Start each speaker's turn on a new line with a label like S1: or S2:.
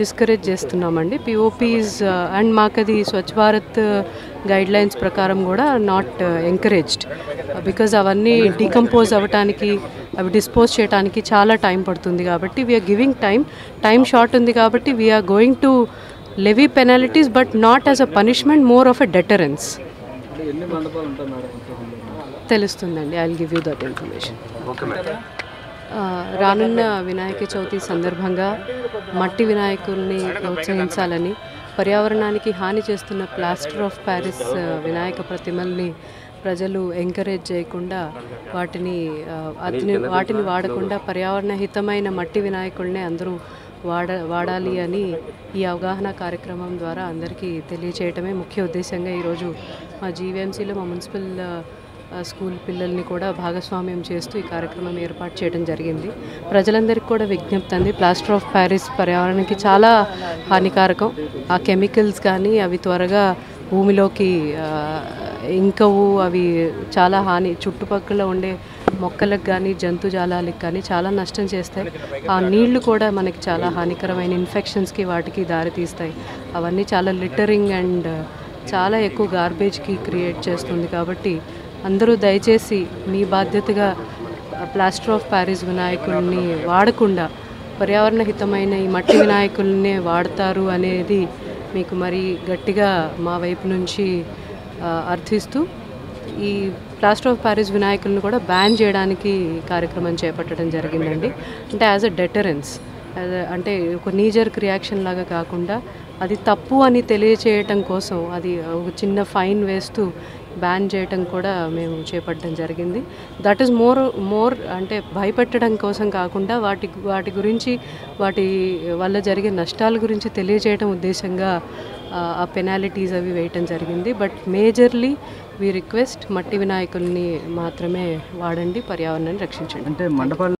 S1: discourage చేస్తున్నామండి పిఓపీస్ and మాకు అది స్వచ్ఛ భారత్ గైడ్ లైన్స్ ప్రకారం కూడా నాట్ ఎంకరేజ్డ్ బికాజ్ అవన్నీ డీకంపోజ్ అవ్వటానికి అవి డిస్పోజ్ చేయడానికి చాలా టైం పడుతుంది కాబట్టి we are giving time time short ఉంది కాబట్టి we are going to levy penalties but not as a punishment more of a deterrence
S2: ఎన్ని మండపాలు ఉంటాయి మేడం
S1: తెలుస్తుందండి I will give you that information
S2: okay madam
S1: ఆ, రానున్న వినాయక చవితి సందర్భంగా మట్టి వినాయకుల్ని ప్రోత్సహించాలని పర్యావరణానికి హాని చేస్తున్న ప్లాస్టర్ ఆఫ్ ప్యారిస్ ఆ, వినాయక ప్రతిమల్ని ప్రజలు ఎంకరేజ్ చేయకుండా వాటిని ఆ, అతిని వాటిని వాడకుండా పర్యావరణ హితమైన మట్టి వినాయకుల్ని అందరూ వాడ వాడాలి అని ఈ అవగాహన కార్యక్రమం ద్వారా అందరికీ తెలియచేయటమే ముఖ్య ఉద్దేశంగా ఈరోజు మా జీవీఎంసీలో మా మున్సిపల్ ఆ, ఆ, స్కూల్ పిల్లల్ని కూడా భాగస్వామ్యం చేస్తూ ఈ కార్యక్రమం ఏర్పాటు చేయడం జరిగింది ప్రజలందరికీ కూడా విజ్ఞప్తి అంది ప్లాస్టర్ ఆఫ్ ప్యారిస్ పర్యావరణానికి చాలా హానికారకం ఆ కెమికల్స్ కానీ అవి త్వరగా భూమిలోకి ఆ, ఇంకవు అవి చాలా హాని చుట్టుపక్కల ఉండే మొక్కలకు కానీ జంతుజాలాలకు కానీ చాలా నష్టం చేస్తాయి ఆ నీళ్లు కూడా మనకి చాలా హానికరమైన ఇన్ఫెక్షన్స్కి వాటికి దారితీస్తాయి అవన్నీ చాలా లిటరింగ్ అండ్ చాలా ఎక్కువ గార్బేజ్కి క్రియేట్ చేస్తుంది కాబట్టి అందరూ దయచేసి మీ బాధ్యతగా ప్లాస్టర్ ఆఫ్ ప్యారిస్ వినాయకుల్ని వాడకుండా పర్యావరణ హితమైన ఈ మట్టి వినాయకుల్నే వాడతారు అనేది మీకు మరి గట్టిగా మా వైపు నుంచి ఆ, అర్థిస్తూ ఈ ప్లాస్టర్ ఆఫ్ ప్యారిస్ వినాయకులను కూడా బ్యాన్ చేయడానికి ఈ కార్యక్రమం చేపట్టడం జరిగిందండి అంటే యాజ్ అ డెటరెన్స్ అంటే ఒక నీజర్క్ రియాక్షన్ లాగా కాకుండా అది తప్పు అని తెలియచేయటం కోసం అది ఒక చిన్న ఫైన్ వేస్తూ బ్యాన్ చేయటం కూడా మేము చేపట్టడం జరిగింది దట్ ఈస్ మోర్ మోర్ అంటే భయపెట్టడం కోసం కాకుండా వాటి వాటి గురించి వాటి వల్ల జరిగే నష్టాల గురించి తెలియజేయడం ఉద్దేశంగా ఆ, ఆ పెనాలిటీస్ అవి వేయటం జరిగింది బట్ మేజర్లీ వీ రిక్వెస్ట్ మట్టి వినాయకుల్ని మాత్రమే వాడండి పర్యావరణాన్ని రక్షించండి
S2: అంటే మండపాలు